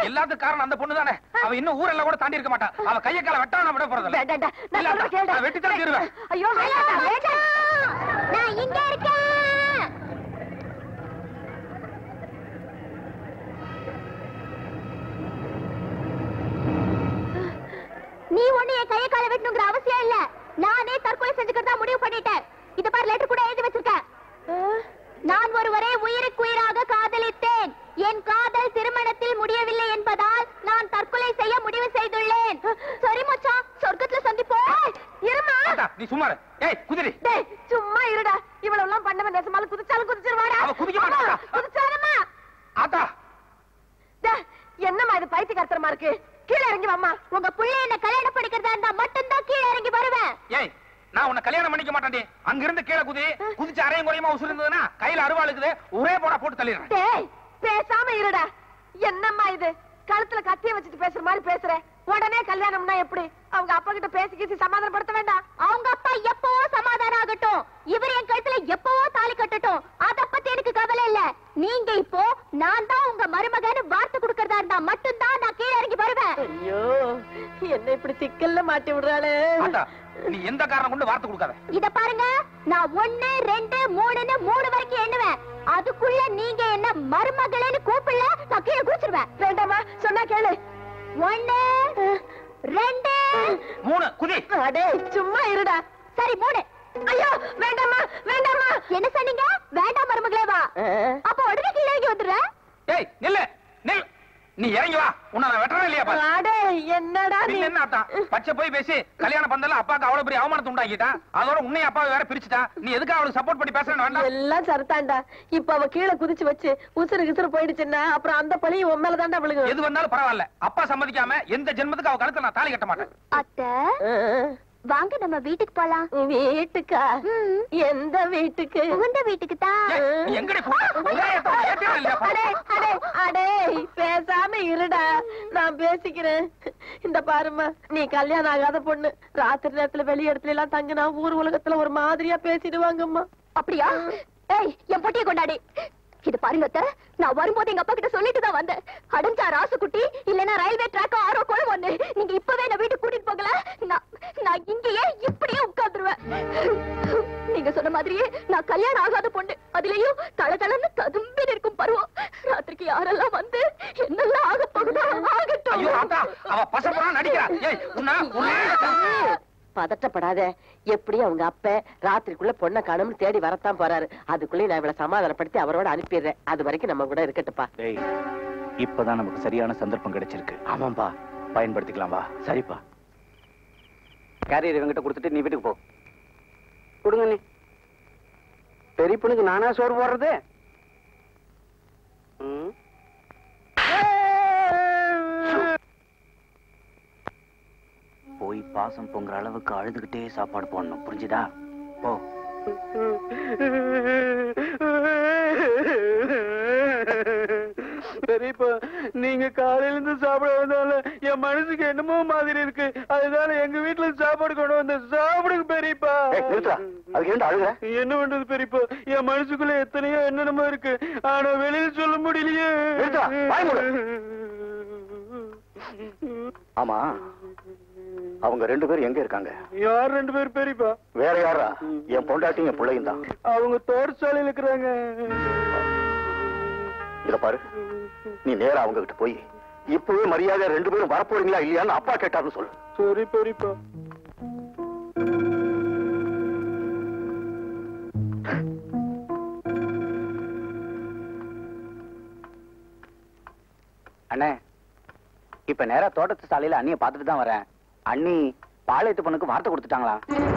எல்லாத்துக்கும் காரணம் அந்த பொண்ணு தானே அவ இன்னும் ஊரெல்லாம் கூட தாண்டி இருக்க மாட்டா அவ கைய கால வெட்டாம நான் விட போறதில்ல வேண்டாம்டா, நான் இல்ல, சொல்றத அத்தா, கேளுடா. நான் வெட்டித்தான் தீருவேன். ஐயோ வேண்டாம்டா, வேண்டாம். நான் இங்க இருக்கேன் நீ ஒண்ணு என் கைய கால வெட்டணுங்கிற அவசியம் இல்ல நானே தற்கொலை செஞ்சுக்கிறதா முடிவு பண்ணிட்டேன் இத பாரு லெட்டர் கூட எழுதி வச்சிருக்கேன் நான் ஒருவரை உயிருக்குயிராக காதலித்தேன் என் காதல் திருமணத்தில் முடியவில்லை என்பதால் நான் தற்கொலை செய்ய முடிவு செய்துள்ளேன் சரி மச்சான் சொர்க்கத்துல சந்திப்போம் இருமா அத்தா, நீ சும்மா இரு. ஏய் குதிரி டேய் சும்மா இருடா இவ்வளவு எல்லாம் பண்ணவன் நெசமாலும் குதிச்சாலும் குதிச்சிருவாடா அவ குதிக்க மாட்டாடா. குதிச்சாருமா ஆத்தா டேய், என்னம்மா இது பைத்தியக்காரத்தனமா இருக்கு கீழே இறங்கி வாம்மா உங்க புள்ள என்ன கல்யாணம் படிக்கிறதா இருந்தா மட்டும்தான் கீழே இறங்கி வருவேன் ஏய் நான் உன்னை கல்யாணம் பண்ணிக்க மாட்டேன்டி அங்க இருந்து கீழே குதி குதிச்சு அரையும் குறையுமா உசுறு இருந்ததுன்னா கையில அருவா இருக்குது ஒரே போடா போட்டு தள்ளிடுறேன் டேய் பேசாம இருடா என்னம்மா இது கழுத்துல கத்திய வச்சுட்டு பேசுற மாதிரி பேசுற உடனே கல்யாணம்னா எப்படி அவங்க அப்பா கிட்ட பேசி கீசி சமாதானப்படுத்த வேண்டாம் அவங்க அப்பா எப்பவோ சமாதானம் ஆகட்டும் இவர் என் கழுத்துல எப்பவோ தாலி கட்டட்டும் அத பத்தி எனக்கு கவலை இல்ல நீங்க இப்போ நான் தான் உங்க மருமகன்னு வார்த்தை கொடுக்கறதா இருந்தா மட்டும்தான் நான் கீழே இறங்கி வருவேன் ஐயோ என்ன இப்படி சிக்கல்ல மாட்டி விடுறாளே ஆத்தா நீ எந்த காரணம் கொண்டு வார்த்தை கொடுக்காத இத பாருங்க நான் ஒண்ணு ரெண்டு மூணுன்னு மூணு வரைக்கும் எண்ணுவேன் அதுக்குள்ள நீங்க என்ன மருமகளேன்னு கூப்பிடல நான் கீழே குதிச்சிருவேன் வேண்டாமா சொன்னா கேளு ஒண்ணு ரெண்டு மூணு குதி அடே சும்மா இருடா சரி மூணு ஐயோ வேண்டாமா வேண்டாமா என்ன சொன்னீங்க வேண்டாம் மருமகளே வா அப்ப உடனே கீழே இறங்கி வந்துடுறேன் ஏய் நில்லு நில் நீ இறங்கி வா உன்னை நான் வெட்டறேன் இல்லையா பாரு அடே என்னடா நீ நீ என்ன ஆத்தா பச்சை போய் பேசி கல்யாணம் பந்தல அப்பாக்கு அவ்வளவு பெரிய அவமானத்தை உண்டாக்கிட்டான் அதோட உன்னை அப்பாவை வேற பிரிச்சுட்டான் நீ எதுக்கு அவளுக்கு சப்போர்ட் பண்ணி பேசுறேன்னு வேண்டாம் எல்லாம் சரத்தாண்டா இப்ப அவ கீழே குதிச்சு வச்சு உசுறு கிசுறு போயிடுச்சுன்னா அப்புறம் அந்த பழி உன் மேல தாண்டா விழுகும் எது வந்தாலும் பரவாயில்ல அப்பா சம்மதிக்காம எந்த ஜென்மத்துக்கு அவ கழுத்துல நான் தாலி கட்ட மாட்டேன் அத்தை வாங்க நம்ம வீட்டுக்கு போலாம் வீட்டுக்கா ம். எந்த வீட்டுக்கு உங்க வீட்டுக்கு தான் ஏய், நீ எங்கடி போற? ஒரே இடத்துல ஏத்தியா இல்லையா பாரு. அடே அடே அடே பேசாம இருடா நான் பேசிக்கிறேன் இந்த பாரும்மா நீ கல்யாணம் ஆகாத பொண்ணு ராத்திரி நேரத்துல வெளி இடத்துல எல்லாம் தங்கினா ஊர் உலகத்துல ஒரு மாதிரியா பேசிடுவாங்கம்மா அப்படியா ஏய் என் பொட்டியை கொண்டாடி இது பாருங்க அத்தை, நான் வரும்போது எங்க அப்பா கிட்ட சொல்லிட்டு தான் வந்தேன் அடைஞ்சா ராசுக்குட்டி இல்லனா ரயில்வே ட்ராக் ஆரோ குளம் ஒண்ணு நீங்க இப்பவே என்ன வீட்டுக்கு கூட்டிட்டு போகல நான் நான் இங்கேயே இப்படியே உட்கார்ந்துருவேன் நீங்க சொன்ன மாதிரியே நான் கல்யாணம் ஆகாத பொண்ணு அதுலயும் தளதளன்னு ததும்பி இருக்கும் பருவம் ராத்திரிக்கு யாரெல்லாம் வந்து என்னெல்லாம் ஆக போகுதோ ஆகட்டும் ஐயோ ஆத்தா அவ பசப்பா நடிக்கிறா ஏய் உன்ன உன்னை பதட்டப்படாத எப்படி அவங்க அப்ப ராத்திரிக்குள்ள பொண்ணை காணும்னு தேடி வரத்தான் போறாரு அதுக்குள்ளே நான் இவளை சமாதானப்படுத்தி அவரோட அனுப்பிடுறேன் அது வரைக்கும் நம்ம கூட இருக்கட்டுப்பா டேய் இப்பதான் நமக்கு சரியான சந்தர்ப்பம் கிடைச்சிருக்கு ஆமாம்பா பயன்படுத்திக்கலாம் வா சரிப்பா கேரியர் இவங்கிட்ட கொடுத்துட்டு நீ வீட்டுக்கு போ கொடுங்க நீ பெரிய பொண்ணுக்கு நானா சோறு போடுறது ம். போய் பாசம் பொங்குற அளவுக்கு அழுதுகிட்டே சாப்பாடு போடணும் புரிஞ்சுதா போ பெரியப்பா நீங்க காலையில இருந்து சாப்பிடாதனால என் மனசுக்கு என்னமோ மாதிரி இருக்கு அதனால எங்க வீட்டுல சாப்பாடு கொண்டு வந்த சாப்பிடுங்க பெரியப்பா அதுக்கு ஏன்டா அழுகுற என்ன பண்றது பெரியப்பா என் மனசுக்குள்ள எத்தனையோ என்னென்னமோ இருக்கு ஆனா வெளியில சொல்ல முடியலையே நிறுத்துடா, வாய் மூடு. ஆமா அவங்க ரெண்டு பேரும் எங்க இருக்காங்க யார் ரெண்டு பேர் பெரியப்பா வேற யாரா என் பொண்டாட்டியும் என் பிள்ளையும் தான் அவங்க தோட்டசாலையில இருக்கிறாங்க இத பாரு நீ நேரா அவங்க கிட்ட போய் இப்பவே மரியாதை ரெண்டு பேரும் வரப்போறீங்களா இல்லையான்னு அப்பா கேட்டாருன்னு சொல்லு சரி பெரியப்பா அண்ணே இப்ப நேரா தோட்டத்து சாலையில அண்ணிய பாத்துட்டு தான் வரேன் அண்ணி பாளையத்து பொண்ணுக்கு வார்த்தை கொடுத்துட்டாங்களா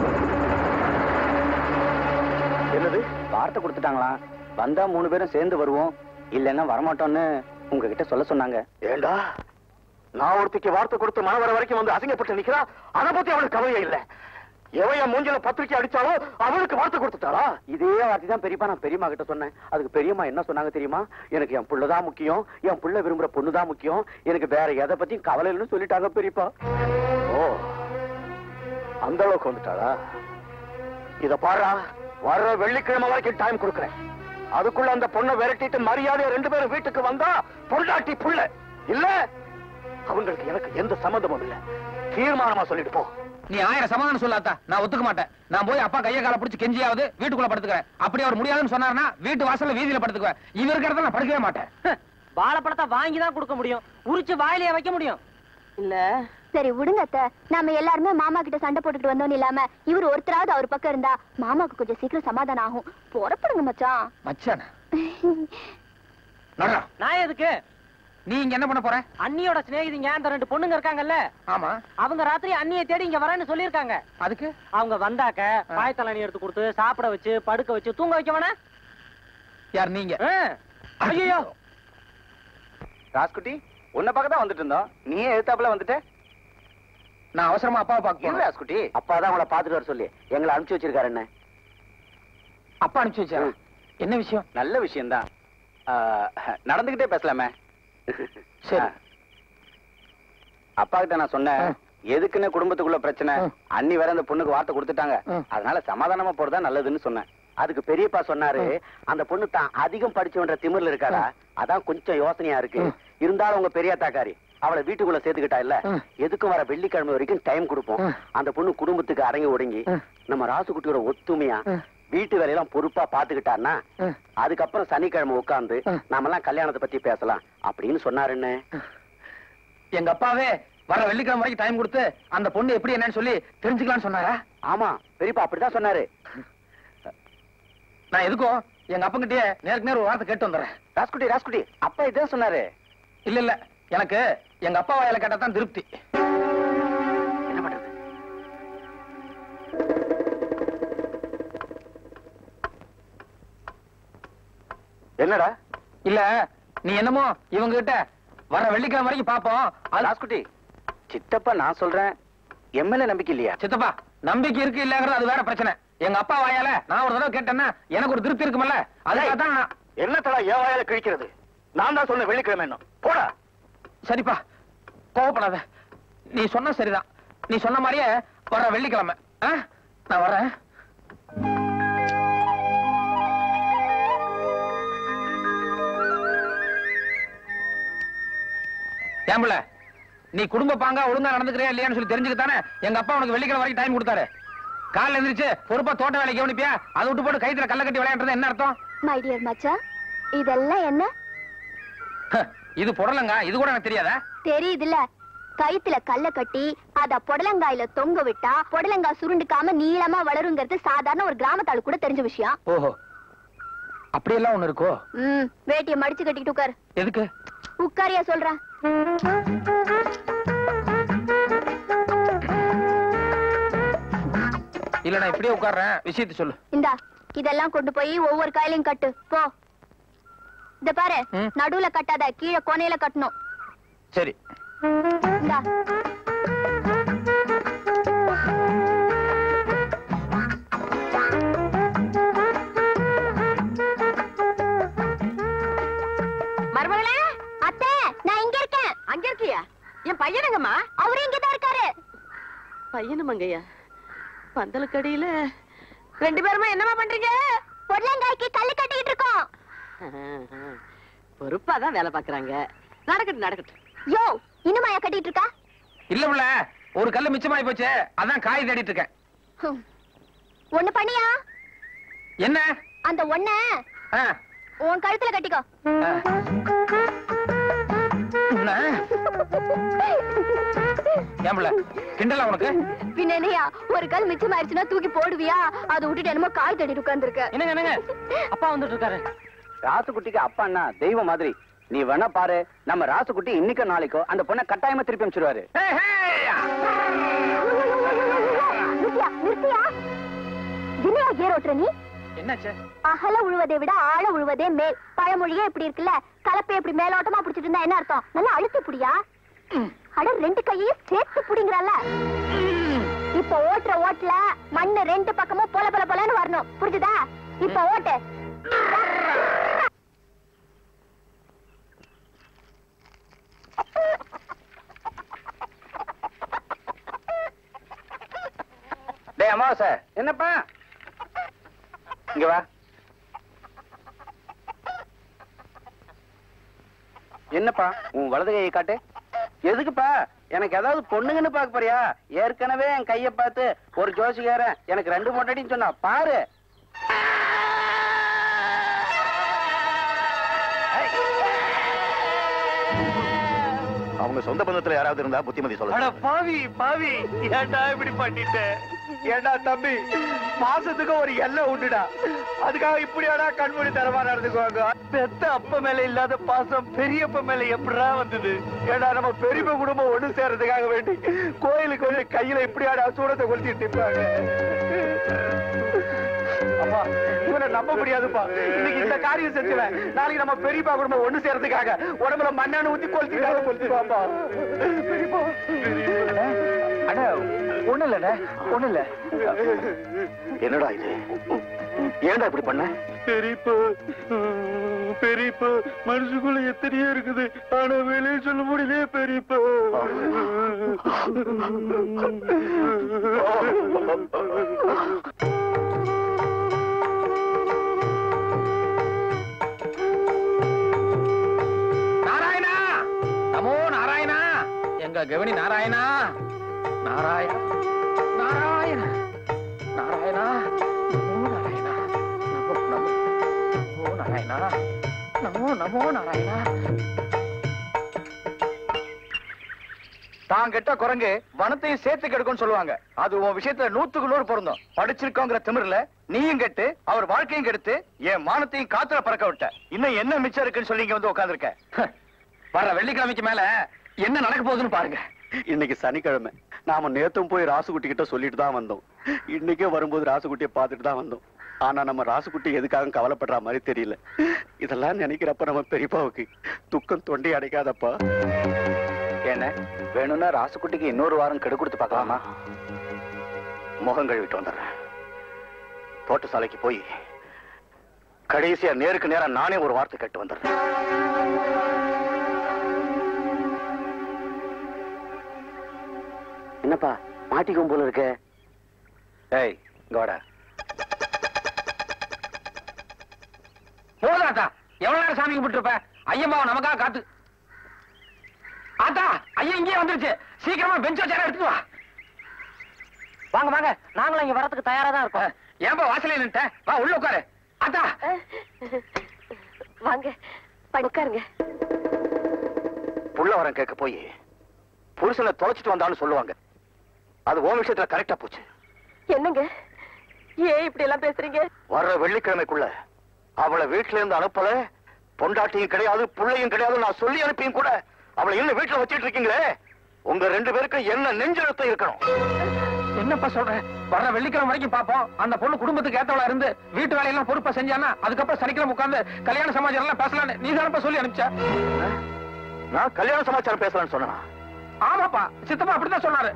என்னது வார்த்தை கொடுத்துட்டாங்களாம் வந்தா மூணு பேரும் சேர்ந்து வருவோம் இல்லைன்னா வரமாட்டோம்னு உங்ககிட்ட சொல்ல சொன்னாங்க ஏண்டா நான் ஒருத்திக்கு வார்த்தை கொடுத்து மன வர வரைக்கும் வந்து அசிங்கப்பட்டு நிக்கிறா அதை பத்தி அவளுக்கு கவலையே இல்ல எவன் என் மூஞ்சில பத்திரிக்கை அடிச்சாலோ அவளுக்கு வார்த்தை கொடுத்துட்டாளா இதே வார்த்தை தான் பெரியப்பா நான் பெரியம்மா கிட்ட சொன்னேன் அதுக்கு பெரியம்மா என்ன சொன்னாங்க தெரியுமா எனக்கு என் புள்ள தான் முக்கியம் என் புள்ள விரும்புற பொண்ணு தான் முக்கியம் எனக்கு வேற எதை பத்தியும் கவலை இல்லைன்னு சொல்லிட்டாங்க பெரியப்பா ஓ அந்த அளவுக்கு வந்துட்டாளா இத பாரா வர்ற வெள்ளிக்கிழமை வரைக்கும் டைம் கொடுக்குறேன் அதுக்குள்ள அந்த பொண்ணை விரட்டிட்டு மரியாதை ரெண்டு பேரும் வீட்டுக்கு வந்தா பொண்டாட்டி புள்ள இல்ல அவங்களுக்கு எனக்கு எந்த சம்பந்தமும் இல்ல தீர்மானமா சொல்லிட்டு போ நீ ஆயிரம் சமாதானம் சொல்லாத்தா நான் ஒத்துக்க மாட்டேன் நான் போய் அப்பா கைய கால பிடிச்சு கெஞ்சியாவது வீட்டுக்குள்ள படுத்துக்கிறேன் அப்படி அவர் முடியாதுன்னு சொன்னாருன்னா வீட்டு வாசல்ல வீதியில படுத்துக்குவேன் இவருக்கு இடத்துல நான் படுக்கவே மாட்டேன் வாழைப்பழத்தை வாங்கி தான் கொடுக்க முடியும் உரிச்சு வாயிலே வைக்க முடியும் இல்ல சரி விடுங்க அத்தை நாம எல்லாருமே மாமா கிட்ட சண்டை போட்டுட்டு வந்தோம் இல்லாம இவர் ஒருத்தராவது அவர் பக்கம் இருந்தா மாமாக்கு கொஞ்சம் சீக்கிரம் சமாதானம் ஆகும் புறப்படுங்க மச்சான் மச்சான நடரா நான் எதுக்கு நீ இங்க என்ன பண்ண போற அண்ணியோட சிநேகிதிங்க அந்த ரெண்டு பொண்ணுங்க இருக்காங்கல்ல ஆமா அவங்க ராத்திரி அண்ணியை தேடி இங்க வரேன்னு சொல்லியிருக்காங்க அதுக்கு அவங்க வந்தாக்க பாயத்தலணி எடுத்து கொடுத்து சாப்பிட வச்சு படுக்க வச்சு தூங்க வைக்க வேணா யார் நீங்க ஐயோ ராஸ்குட்டி உன்னை பக்கம் தான் வந்துட்டு இருந்தோம் நீ எழுத்தாப்புல வந்துட்ட நான் அவசரமா அப்பாவை பார்க்க இல்ல போறேன் ராஸ்குட்டி அப்பா தான் உங்களை பாத்துட்டு வர சொல்லி எங்களை அனுப்பிச்சு வச்சிருக்காரு என்ன அப்பா அனுப்பிச்சு வச்சாரா என்ன விஷயம் நல்ல விஷயம்தான் நடந்துகிட்டே பேசலாமே சரி. ஆ. அப்பா கிட்ட நான் சொன்னேன் ஆ. எதுக்குன்னு குடும்பத்துக்குள்ள பிரச்சனை ஆ. அண்ணி வேற அந்த பொண்ணுக்கு வார்த்தை கொடுத்துட்டாங்க ஆ. அதனால சமாதானமா போறதா நல்லதுன்னு சொன்னேன் அதுக்கு பெரியப்பா சொன்னாரு அந்த பொண்ணு தான் அதிகம் படிச்சவன்ற திமிர்ல இருக்காடா அதான் கொஞ்சம் யோசனையா இருக்கு ஆ. இருந்தாலும் உங்க பெரிய தாக்காரி அவளை வீட்டுக்குள்ள சேர்த்துக்கிட்டா இல்ல ஆ. எதுக்கும் வர வெள்ளிக்கிழமை வரைக்கும் டைம் கொடுப்போம் ஆ. அந்த பொண்ணு குடும்பத்துக்கு அடங்கி ஒடுங்கி ஆ. நம்ம ராசுகுட்டியோட ஒத்துமையா ஆ. வீட்டு வேலையெல்லாம் பொறுப்பா பாத்துக்கிட்டான்னா ஆ. அதுக்கப்புறம் சனிக்கிழமை உட்கார்ந்து ஆ. நாமெல்லாம் கல்யாணத்தை பத்தி பேசலாம் அப்படின்னு சொன்னாருன்னு எங்க அப்பாவே வர வெள்ளிக்கிழமை வரைக்கும் டைம் கொடுத்து அந்த பொண்ணு எப்படி என்னன்னு சொல்லி தெரிஞ்சுக்கலாம்னு சொன்னாரா ஆமா பெரியப்பா அப்படிதான் சொன்னாரு நான் எதுக்கும் எங்க அப்பங்கிட்டயே நேருக்கு நேர் ஒரு வார்த்தை கேட்டு வந்துடுறேன் ராஸ்குட்டி ராஸ்குட்டி அப்பா இதான் சொன்னாரு இல்ல இல்ல எனக்கு எங்க அப்பா வாயில கேட்டா தான் திருப்தி என்ன பண்றது என்னடா இல்ல நீ என்னமோ இவங்க கிட்ட வர வெள்ளிக்கிழமை வரைக்கும் பாப்போம் அது ராஸ்குட்டி சித்தப்பா நான் சொல்றேன் எம்எல்ஏ நம்பிக்கை இல்லையா சித்தப்பா நம்பிக்கை இருக்கு இல்லங்கிறது அது வேற பிரச்சனை எங்க அப்பா வாயால நான் ஒரு தடவை கேட்டேன்னா எனக்கு ஒரு திருப்தி இருக்குமல்ல அதுக்காக தான் நான் என்னத்தடா என் வாயால கிழிக்கிறது நான் தான் சொன்ன வெள்ளிக்கிழமை என்ன போடா சரிப்பா கோவப்படாத நீ சொன்ன சரிதான் நீ சொன்ன மாதிரியே வர வெள்ளிக்கிழமை ஆ? நான் வரேன் ஏம்புல நீ குடும்ப பாங்கா ஒழுங்கா நடந்துக்கிறியா இல்லையான்னு சொல்லி தெரிஞ்சுக்கத்தானே எங்க அப்பா உனக்கு வெள்ளிக்கிழமை வரைக்கும் டைம் கொடுத்தாரு காலைல எந்திரிச்சு பொறுப்பா தோட்ட வேலை கவனிப்பியா அதை விட்டு போட்டு கைத்துல கல்ல கட்டி விளையாடுறது என்ன அர்த்தம் மை டியர் மச்சான் இதெல்லாம் என்ன ஹ, இது புடலங்க இது கூட எனக்கு தெரியாதா தெரியுதுல கயித்துல கல்ல கட்டி அத புடலங்காயில தொங்க விட்டா புடலங்காய் சுருண்டுக்காம நீளமா வளருங்கிறது சாதாரண ஒரு கிராமத்தாளு கூட தெரிஞ்ச விஷயம் ஓஹோ அப்படியெல்லாம் ஒண்ணு இருக்கோ ம் வேட்டிய மடிச்சு கட்டிக்கிட்டு உட்கார் எதுக்கு உட்காரியா சொல்றேன் இல்ல நான் இப்படியே உட்கார்றேன் விஷயத்தை சொல்லு இந்தா இதெல்லாம் கொண்டு போய் ஒவ்வொரு காயிலையும் கட்டு போ இத பாரு ம். நடுவுல கட்டாத கீழே கொனையில கட்டணும் சரி இந்தா மருமகளே அத்தை நான் இங்க இருக்கேன் அங்க இருக்கியா என் பையனுங்கம்மா அவரு இங்கதான் இருக்காரு பையனு மங்கையா பந்தலுக்கடியில ரெண்டு பேருமே என்னமா பண்றீங்க பொடலங்காய்க்கு கல்லு கட்டிக்கிட்டு இருக்கோம் பொறுப்பா தான் வேலை பாக்குறாங்க நடக்கட்டும் நடக்கட்டும் யோ இன்னுமாயா கட்டிட்டு இருக்கா இல்ல உள்ள ஒரு கல்லு மிச்சமாயி போச்சு அதான் காய் தேடிட்டு இருக்கேன் ஹம். ஒண்ணு பண்ணியா என்ன அந்த ஒண்ண ஆ, உன் கழுத்துல கட்டிக்கோ ஆ. என்ன? ஏன் புள்ள கிண்டலா உனக்கு பின்ன என்னையா ஒரு கல் மிச்சமாயிருச்சுன்னா தூக்கி போடுவியா அதை விட்டுட்டு என்னமோ கால் தடி உட்கார்ந்துருக்க என்னங்க என்னங்க அப்பா வந்துட்டு இருக்காரு ராசுகுட்டிக்கு அப்பா அண்ணா தெய்வம் மாதிரி நீ வேணா பாரு நம்ம ராசுகுட்டி இன்னைக்கோ நாளைக்கோ அந்த பொண்ணை கட்டாயமா திருப்பி அனுப்பிச்சிருவாரு ஏய், ஏய். நிறுத்தியா நிறுத்தியா என்னையா ஏர் ஓட்டுற நீ என்னாச்சு அகல உழுவதை விட ஆழ உழுவதே மேல் பழமொழியே இப்படி இருக்குல்ல கலப்பை இப்படி மேலோட்டமா பிடிச்சிட்டு இருந்தா என்ன அர்த்தம் நல்லா அழுத்தி புடியா அட ரெண்டு கையையும் சேர்த்து புடிங்கறல்ல இப்ப ஓட்டுற ஓட்டுல மண்ணு ரெண்டு பக்கமும் பொல பொல பொலன்னு வரணும் புரிஞ்சுதா இப்ப ஓட்டு டேய் அமாவாசை என்னப்பா இங்க வா என்னப்பா உன் வலது கையை காட்டு எதுக்குப்பா எனக்கு ஏதாவது பொண்ணுங்கன்னு பார்க்க போறியா ஏற்கனவே என் கைய பார்த்து ஒரு ஜோசிக்காரன் எனக்கு ரெண்டு மொட்டடின்னு சொன்னா பாரு அவங்க சொந்த பந்தத்துல யாராவது இருந்தா புத்திமதி அட சொல்ல பாவி பாவி ஏன்டா இப்படி பண்ணிட்ட ஏன்டா தம்பி மாசத்துக்கு ஒரு எல்லை உண்டுடா அதுக்காக இப்படியாடா கண்மூடி தரமா நடந்துக்குவாங்க பெத்த அப்ப மேல இல்லாத பாசம் பெரியப்ப மேல எப்படிடா வந்தது ஏடா நம்ம பெரியப்ப குடும்பம் ஒண்ணு சேர்றதுக்காக வேண்டி கோயிலுக்கு வந்து கையில இப்படியாடா சூடத்தை கொளுத்திட்டு இருப்பாங்க அப்பா இவனை நம்ப முடியாதுப்பா இன்னைக்கு இந்த காரியம் செஞ்சுவேன் நாளைக்கு நம்ம பெரியப்பா குடும்பம் ஒண்ணு சேர்றதுக்காக உடம்புல மண்ணெண்ணு ஊத்தி கொளுத்திக்காக கொளுத்திப்பாப்பா பெரியப்பா அட ஒண்ணு இல்ல ஒண்ணு இல்ல என்னடா இது ஏன்டா இப்படி பண்ண பெரியப்பா பெரியப்பா மனசுக்குள்ள எத்தனையோ இருக்குது ஆனா வெளியே சொல்ல முடியலையே பெரியப்பா நாராயணா நமோ நாராயணா எங்க கவனி நாராயணா நாராயண நாராயண நாராயணா நமோ நாராயணா நமோ நமோ நமோ நாராயணா நமோ நமோ நாராயணா தான் கெட்ட குரங்கு வனத்தையும் சேர்த்து கெடுக்கும்னு சொல்லுவாங்க அது உன் விஷயத்துல நூத்துக்கு நூறு பொருந்தும் படிச்சிருக்கோங்கிற திமிர்ல நீயும் கெட்டு அவர் வாழ்க்கையும் கெடுத்து என் மானத்தையும் காத்துல பறக்க விட்ட இன்னும் என்ன மிச்சம் இருக்குன்னு சொல்லி இங்க வந்து உட்கார்ந்திருக்க வர்ற வெள்ளிக்கிழமைக்கு மேல என்ன நடக்க போகுதுன்னு பாருங்க இன்னைக்கு சனிக்கிழமை நாம நேத்தும் போய் ராசுகுட்டி கிட்ட சொல்லிட்டு தான் வந்தோம் இன்னைக்கே வரும்போது ராசுகுட்டியை பார்த்துட்டு தான் வந்தோம் ஆனா நம்ம ராசுகுட்டி எதுக்காக கவலைப்படுற மாதிரி தெரியல இதெல்லாம் நினைக்கிறப்ப நம்ம பெரியப்பாவுக்கு துக்கம் தொண்டை அடைக்காதப்பா என்ன வேணும்னா ராசுக்குட்டிக்கு இன்னொரு வாரம் கெடு கொடுத்து பார்க்கலாமா முகம் கழுவிட்டு வந்துடுறேன் தோட்ட சாலைக்கு போய் கடைசியா நேருக்கு நேரா நானே ஒரு வார்த்தை கேட்டு வந்துடுறேன் என்னப்பா மாட்டிக்கும் போல இருக்கு ஏய் இங்க வாடா போதாத்தா எவ்வளவு நேரம் சாமி கும்பிட்டு இருப்ப ஐயம்மாவை நமக்காக காத்து ஆத்தா ஐயா இங்கே வந்துருச்சு சீக்கிரமா பெஞ்ச் வச்சார எடுத்துட்டு வா வாங்க வாங்க நாங்களும் இங்க வரதுக்கு தயாரா தான் இருக்கோம் ஏன்பா வாசலே நின்ட்ட வா உள்ள உட்காரு ஆத்தா வாங்க உட்காருங்க புள்ள வரம் கேட்க போய் புருஷனை தொலைச்சிட்டு வந்தாலும் சொல்லுவாங்க அது உன் விஷயத்துல கரெக்டா போச்சு என்னங்க ஏன் இப்படி எல்லாம் பேசுறீங்க வர்ற வெள்ளிக்கிழமைக்குள்ள அவளை வீட்டுல இருந்து அனுப்பல பொண்டாட்டியும் கிடையாது புள்ளையும் கிடையாது நான் சொல்லி அனுப்பியும் கூட அவளை இன்னும் வீட்டுல வச்சிட்டு இருக்கீங்களே உங்க ரெண்டு பேருக்கும் என்ன நெஞ்செழுத்தம் இருக்கணும் என்னப்பா சொல்ற வர்ற வெள்ளிக்கிழமை வரைக்கும் பாப்போம் அந்த பொண்ணு குடும்பத்துக்கு ஏத்தவளா இருந்து வீட்டு வேலையெல்லாம் பொறுப்பா செஞ்சானா அதுக்கப்புறம் சனிக்கிழமை உட்கார்ந்து கல்யாண சமாச்சாரம் எல்லாம் பேசலாம்னு நீ தானப்பா சொல்லி அனுப்பிச்ச நான் கல்யாண சமாச்சாரம் பேசலாம்னு சொன்னா ஆமாப்பா சித்தப்பா அப்படித்தான் சொன்னாரு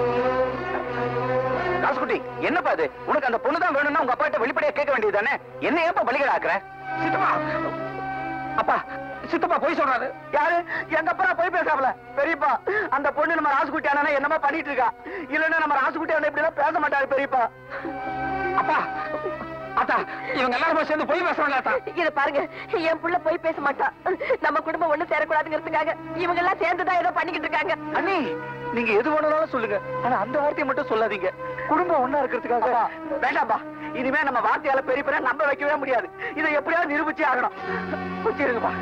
ராசுகுட்டி என்னப்பா அது உனக்கு அந்த பொண்ணு தான் வேணும்னா உங்க அப்பா கிட்ட வெளிப்படையா கேட்க வேண்டியது தானே என்ன ஏப்பா பலிகடா ஆக்குற சித்தப்பா அப்பா சித்தப்பா போய் சொல்றாரு யாரு எங்க அப்பா போய் பேசாமல பெரியப்பா அந்த பொண்ணு நம்ம ராசுகுட்டி அண்ணா என்னமா பண்ணிட்டு இருக்கா இல்லன்னா நம்ம ராசுகுட்டி அண்ணன் இப்படி எல்லாம் பேச மாட்டாரு பெரியப்பா அப்பா அத்தா இவங்க எல்லாரும் சேர்ந்து போய் பேசுறாங்க அத்தா இத பாருங்க என் புள்ள போய் பேச மாட்டா நம்ம குடும்பம் ஒண்ணு சேரக்கூடாதுங்கிறதுக்காக இவங்க எல்லாம் சேர்ந்துதான் ஏதோ பண்ணிக்கிட்டு இருக்காங்க அண்ணி நீங்க எது வேணாலும் சொல்லுங்க ஆனா அந்த வார்த்தையை மட்டும் சொல்லாதீங்க குடும்பம் ஒண்ணா இருக்கிறதுக்காக வேண்டாம்பா இனிமே நம்ம வார்த்தையால பெரிய பெரிய நம்ப வைக்கவே முடியாது இதை எப்படியாவது நிரூபிச்சே ஆகணும் வச்சிருங்கப்பா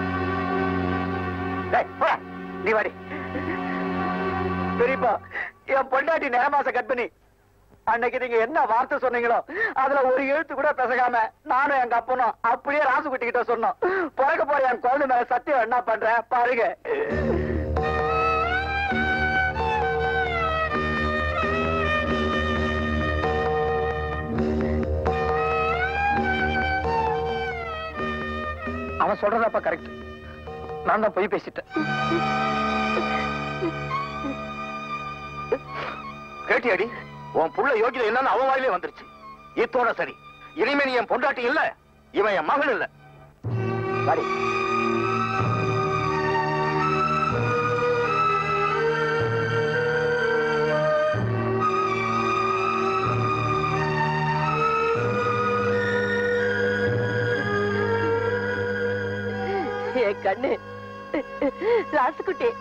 டேய், போடா. நீ வாடி பெரியப்பா என் பொண்டாட்டி நேரமாச கட் பண்ணி அன்னைக்கு நீங்க என்ன வார்த்தை சொன்னீங்களோ அதுல ஒரு எழுத்து கூட பேசகாம நானும் எங்க அப்பனும் அப்படியே ராசுகுட்டி கிட்ட சொன்னோம் பிறக்க போற என் குழந்தை மேல சத்தியம் என்ன பண்றேன் பாருங்க அவன் சொல்றதப்பா கரெக்ட் நான் தான் போய் பேசிட்டேன் கேட்டியாடி உன் புள்ள யோகிதை என்னன்னு அவன் வாயிலே வந்துருச்சு இத்தோட சரி இனிமே நீ என் பொண்டாட்டி இல்ல இவன் என் மகன் இல்ல வாடி என் கண்ணு ராசுக்குட்டி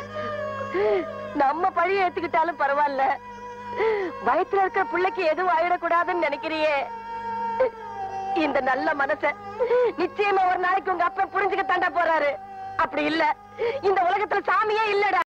நம்ம பழிய ஏத்துக்கிட்டாலும் பரவாயில்ல வயித்துல இருக்கிற பிள்ளைக்கு எதுவும் ஆயிடக்கூடாதுன்னு நினைக்கிறியே இந்த நல்ல மனச நிச்சயமா ஒரு நாளைக்கு உங்க அப்பா புரிஞ்சுக்க தாண்டா போறாரு அப்படி இல்ல இந்த உலகத்துல சாமியே இல்லடா